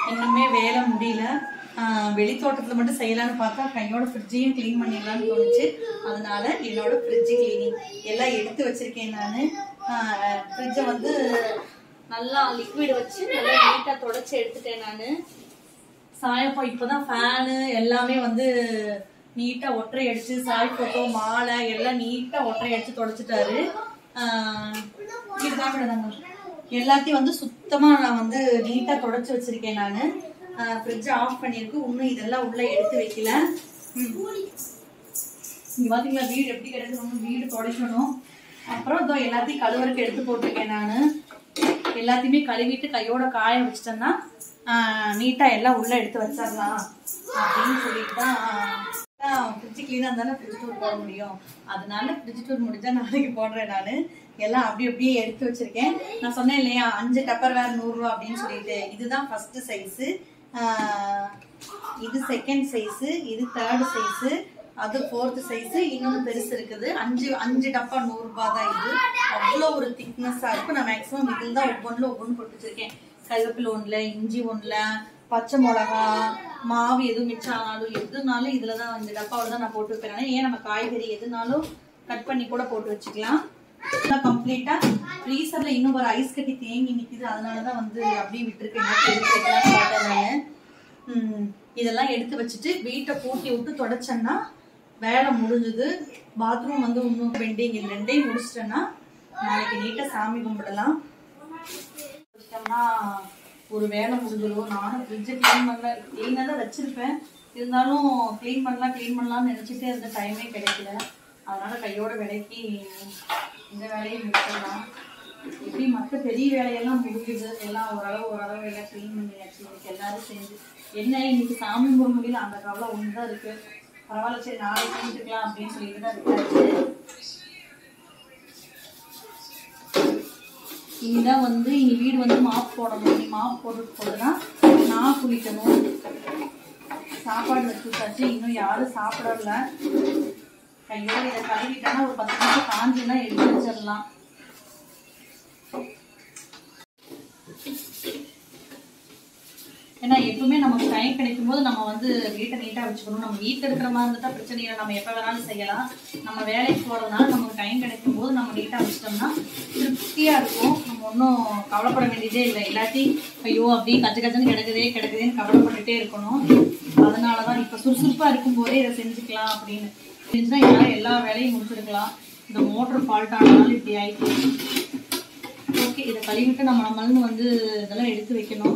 இன்னுமே வேலை முடியல ஆஹ் வெளித்தோட்டத்துல மட்டும் செய்யலாம்னு பார்த்தா கையோட ஃப்ரிட்ஜையும் க்ளீன் பண்ணிடலாம்னு தோணுச்சு அதனால என்னோட ஃப்ரிட்ஜ் க்ளீனிங் எல்லாம் எடுத்து வச்சிருக்கேன் நான் ஃப்ரிட்ஜை வந்து நல்லா லிக்விட் வச்சு நல்லா நீட்டாக தொடச்சி எடுத்துட்டேன் நான் சாயப்பா இப்போதான் ஃபேனு எல்லாமே வந்து நீட்டா ஒற்றை அடிச்சு சாய் போட்டோ மாலை எல்லாம் நீட்டா ஒற்றை அடிச்சு தொடச்சிட்டாரு ஆஹ் இது காட்டுறதாங்க. எல்லாத்தையும் வந்து சுத்தமா நான் வந்து நீட்டா தொடச்சு வச்சிருக்கேன் நானு ஃப்ரிட்ஜ் ஆஃப் பண்ணியிருக்கு இன்னும் இதெல்லாம் உள்ள எடுத்து வைக்கல ம். இங்க பாத்தீங்களா வீடு எப்படி கிடக்குது வீடு துடைக்கணும் அப்புறம் இதோ எல்லாத்தையும் கழுவறக்கு எடுத்து போட்டிருக்கேன் நானு எல்லாத்தையுமே கழுவிட்டு கையோட காய வச்சிட்டேன்னா நீட்டா எல்லாம் உள்ள எடுத்து வச்சிடலாம் அப்படின்னு சொல்லிட்டு தான் ஃப்ரிட்ஜ் கிளீனாக இருந்தாலும் ஃப்ரிட்ஜ் டூர் போட முடியும் அதனால ஃப்ரிட்ஜ் டூர் முடிஞ்சா நாளைக்கு போடுறேன் நான் எல்லாம் அப்படி அப்படியே எடுத்து வச்சிருக்கேன் நான் சொன்னேன் இல்லையா அஞ்சு டப்பர் வேற நூறுரூவா அப்படின்னு சொல்லிட்டு இதுதான் ஃபர்ஸ்ட் சைஸு இது செகண்ட் சைஸு இது தேர்ட் சைஸு அது ஃபோர்த் சைஸ் இன்னொன்று பெருசு இருக்குது அஞ்சு அஞ்சு டப்பா நூறு ரூபாய் தான் இது அவ்வளோ ஒரு திக்னஸாக இருக்கும் நான் மேக்ஸிமம் இதில் தான் ஒவ்வொன்றில் ஒவ்வொன்று போட்டு வச்சிருக்கேன் கருவேப்பிலை ஒன்றில் இஞ்சி ஒன்றில் பச்சை மிளகா மாவு எதுவும் மிச்சம் ஆனாலும் எதுனாலும் இதில் தான் இந்த டப்பாவில் தான் நான் போட்டு வைப்பேன் ஏன் நம்ம காய்கறி எதுனாலும் கட் பண்ணி கூட போட்டு வச்சுக்கலாம் கம்ப்ளீட்டா ஃப்ரீசர்ல இன்னும் ஒரு ஐஸ் கட்டி தேங்கி நிக்குது அதனாலதான் வந்து அப்படியே விட்டுருக்கேன் எடுத்து வைக்கலாம்னு பார்த்தேன் நானு. ம், இதெல்லாம் எடுத்து வச்சுட்டு வீட்டை பூட்டி விட்டு தொடச்சேன்னா வேலை முடிஞ்சது பாத்ரூம் வந்து இன்னும் பெண்டிங் இது ரெண்டையும் முடிச்சிட்டேன்னா நாளைக்கு நீட்டா சாமி கும்பிடலாம் முடிச்சிட்டோம்னா ஒரு வேலை முடிஞ்சிடும் நானும் ஃப்ரிட்ஜை க்ளீன் பண்ணல க்ளீனாக தான் வச்சிருப்பேன் இருந்தாலும் க்ளீன் பண்ணலாம் க்ளீன் பண்ணலாம்னு நினச்சிட்டே இருந்த டைமே கிடைக்கல அதனால கையோட விலைக்கு இந்த வேலையை முடிச்சிடலாம் இப்படி மற்ற பெரிய வேலையெல்லாம் முடிஞ்சுது எல்லாம் ஓரளவு ஓரளவு எல்லாம் க்ளீன் பண்ணியாச்சு இன்னைக்கு எல்லாரும் சேர்ந்து என்ன இன்னைக்கு சாமி கும்பிட முடியல அந்த கவலை ஒன்று தான் இருக்கு பரவாயில்ல சரி நாளைக்கு செஞ்சுக்கலாம் அப்படின்னு சொல்லிட்டு தான் இருக்காச்சு இனிதான் வந்து இனி வீடு வந்து மாப் போடணும் இனி மாப் போட்டுட்டு போட்டுதான் நான் குளிக்கணும் சாப்பாடு வச்சு விட்டாச்சு இன்னும் யாரும் சாப்பிடல கையோட இதை கழுவிட்டேன்னா ஒரு பத்து நிமிஷம் காஞ்சுன்னா எடுத்து வச்சிடலாம் ஏன்னா எப்பவுமே நமக்கு டைம் கிடைக்கும் போது நம்ம வந்து வீட்டை நீட்டாக வச்சுக்கணும் நம்ம வீட்டில் இருக்கிற மாதிரி இருந்துட்டா பிரச்சனை இல்லை நம்ம எப்போ வேணாலும் செய்யலாம் நம்ம வேலைக்கு போகிறதுனால நமக்கு டைம் கிடைக்கும் போது நம்ம நீட்டாக வச்சிட்டோம்னா திருப்தியாக இருக்கும் நம்ம ஒன்றும் கவலைப்பட வேண்டியதே இல்லை இல்லாட்டி ஐயோ அப்படியே கச்ச கச்சன்னு கிடக்குதே கிடக்குதேன்னு கவலைப்பட்டுட்டே இருக்கணும் அதனால தான் இப்போ சுறுசுறுப்பாக இருக்கும்போதே இதை செஞ்சுக்கலாம் அப்படின்னு செஞ்சுனா யாரும் எல்லா வேலையும் முடிச்சிருக்கலாம் இந்த மோட்டர் ஃபால்ட் ஆனதால இப்படி ஆயிடுச்சு ஓகே இதை கழுவிட்டு நம்ம நம்மள்னு வந்து இதெல்லாம் எடுத்து வைக்கணும்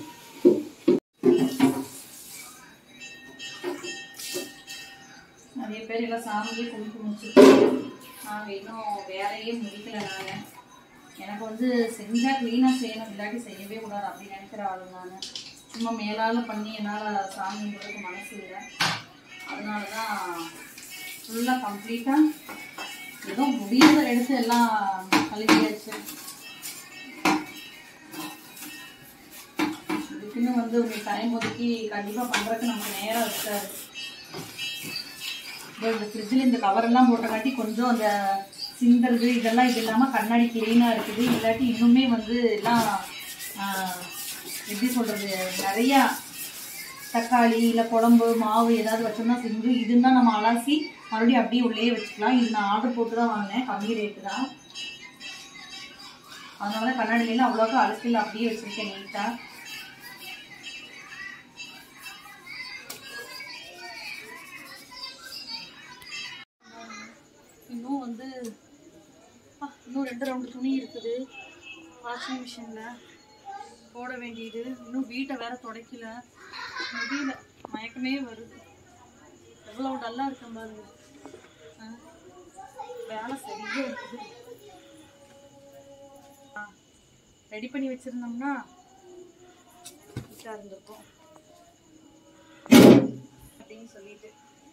நிறைய பேர் எல்லாம் சாமியே கும்பிட்டு முடிச்சுட்டு நாங்கள் இன்னும் வேலையே முடிக்கல நான் எனக்கு வந்து செஞ்சா க்ளீனாக செய்யணும் இல்லாட்டி செய்யவே கூடாது அப்படி நினைக்கிற ஆளு நான் சும்மா மேலால பண்ணி என்னால் சாமி கும்பிட்றதுக்கு மனசு இல்லை அதனால தான் ஃபுல்லாக கம்ப்ளீட்டாக ஏதோ முடியாத எடுத்து எல்லாம் கழுவியாச்சு இதுக்குன்னு வந்து ஒரு டைம் ஒதுக்கி கண்டிப்பாக பண்ணுறதுக்கு நமக்கு நேரம் இருக்காது இதோ இந்த ஃப்ரிட்ஜில் இந்த கவரெல்லாம் போட்டங்காட்டி கொஞ்சம் அந்த சிந்தறது இதெல்லாம் இது இல்லாமல் கண்ணாடி க்ளீனாக இருக்குது இல்லாட்டி இன்னுமே வந்து எல்லாம் ஆஹ், எப்படி சொல்கிறது நிறையா தக்காளி இல்லை குழம்பு மாவு ஏதாவது வச்சோம்னா சிந்து இதுன்னா நம்ம அலசி மறுபடியும் அப்படியே உள்ளே வச்சுக்கலாம் இது நான் ஆர்டர் போட்டு தான் வாங்கினேன் கம்மி ரேட்டு தான் அதனால கண்ணாடிலாம் அவ்வளோக்கா அலசியில் அப்படியே வச்சுருக்கேன் நீட்டாக இன்னும் வந்து அப்பா, இன்னும் ரெண்டு ரவுண்டு துணி இருக்குது வாஷிங் மிஷினில் போட வேண்டியது இன்னும் வீட்டை வேற துடைக்கல முடியல மயக்கமே வருது எவ்வளோ டல்லாக இருக்கேன் பாருங்க ஆ, வேலை சரியா இருக்குது ரெடி பண்ணி வச்சிருந்தோம்னா நீட்டாக இருந்திருக்கும் அப்படின்னு சொல்லிட்டு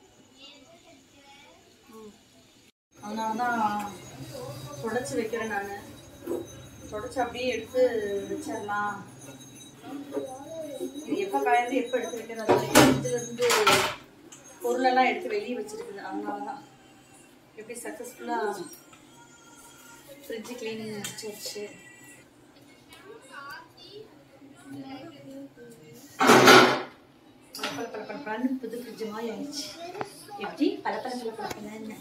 ம் அதனால தான் தொடச்சி வைக்கிறேன் நான் தொடச்சி அப்படியே எடுத்து வச்சிடலாம் இது எப்போ காயறது எப்போ எடுத்து வைக்கிறது ஃப்ரிட்ஜில் இருந்து பொருளெல்லாம் எடுத்து வெளியே வச்சிருக்குது அதனால தான் எப்படி சக்ஸஸ்ஃபுல்லாக ஃப்ரிட்ஜ் க்ளீனிங் முடிச்சிருச்சு பளபளன்னு புது ஃப்ரிட்ஜ் மாதிரி ஆயிடுச்சு எப்படி பல பல பல பல பலன்னு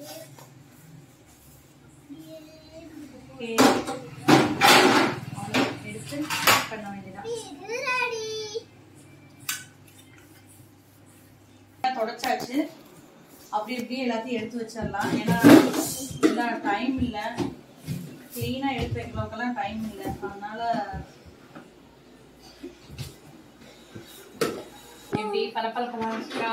ஓகே எடுத்து பண்ண வேண்டியதான் தொடச்சாச்சு அப்படி இப்படி எல்லாத்தையும் எடுத்து வச்சிடலாம் ஏன்னா இல்லை டைம் இல்லை க்ளீனாக எடுத்து வைக்கிறதுக்கெல்லாம் டைம் இல்லை அதனால எப்படி பரபரப்பா இருக்கா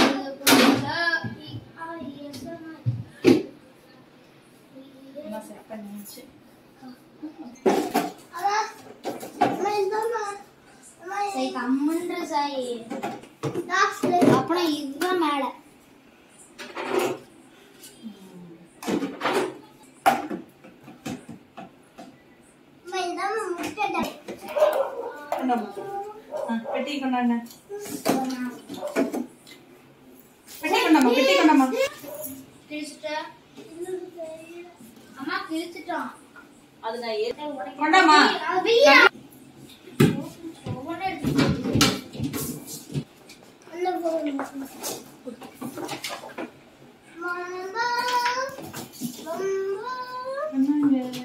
எல்லாம் செட் பண்ணியாச்சு சரி கம்முன்ற சாய் அப்புறம் இதுதான் மேல கொண்டாமா ஆ, பெட்டி கொண்டாங்க பெட்டி கொண்டாமா பெட்டி கொண்டாமா கிழிச்சிட்டேன் அம்மா கிழிச்சிட்டோம் அது நான் ஏற்கனவே உடைக்க- கொண்டாமா என்னங்க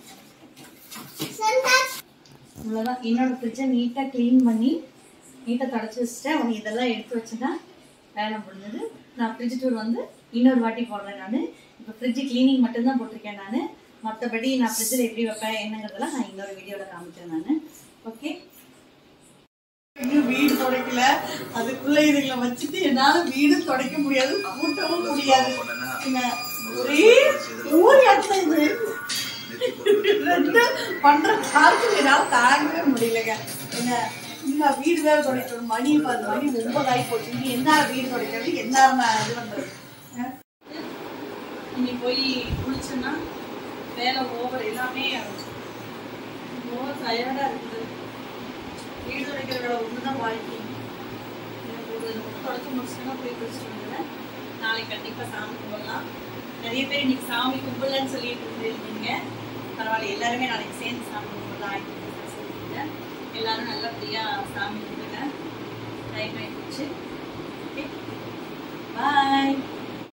அவ்வளோதான் என்னோட ஃப்ரிட்ஜை நீட்டாக க்ளீன் பண்ணி நீட்டாக தொடச்சி வச்சுட்டேன் அவங்க இதெல்லாம் எடுத்து வச்சுட்டா வேலை முடிஞ்சது நான் ஃப்ரிட்ஜ் டூர் வந்து இன்னொரு வாட்டி போடுறேன் நான் இப்போ ஃப்ரிட்ஜ் க்ளீனிங் மட்டும்தான் போட்டிருக்கேன் நான் மற்றபடி நான் ஃப்ரிட்ஜில் எப்படி வைப்பேன் என்னங்கிறதெல்லாம் நான் இன்னொரு வீடியோவில் காமிக்கிறேன் நான் ஓகே வீடு துடைக்கல அதுக்குள்ள இதுகளை வச்சுட்டு என்னால வீடு துடைக்க முடியாது கூட்டவும் முடியாது என்ன, ஒரே ஊர் இடத்துல இது ரெண்டு பண்ற காலத்துல என்னால தாங்கவே முடியலங்க என்ன இந்த வீடு வேற துடைக்கணும் மணி பத்து மணி ஒன்பது ஆகி போச்சு இனி என்ன வீடு துடைக்கிறது என்ன நான் இது பண்றது அஹ்? இனி போய் குளிச்சேன்னா வேலை ஓவர் எல்லாமே ஓவர் டயர்டா இருக்குது வீடு துடைக்கிற வேலை ஒண்ணுதான் வாழ்க்கை எனக்கு ஒரு தொடச்சி முடிச்சுன்னா போய் குளிச்சுட்டு வந்துடுவேன் நாளைக்கு கண்டிப்பா சாமி கும்பிடலாம் நிறைய பேர் இன்னைக்கு சாமி கும்பிடலன்னு சொல்லிட்டு இருந்தீங்க பரவாயில்ல எல்லாருமே நாளைக்கு சேர்ந்து சாமி கும்பிடலாம் ஆயிட்டு சொல்லிட்டு எல்லாரும் நல்லபடியா சாமி கும்பிடுங்க டைம் ஆயிடுச்சு ஓகே பாய்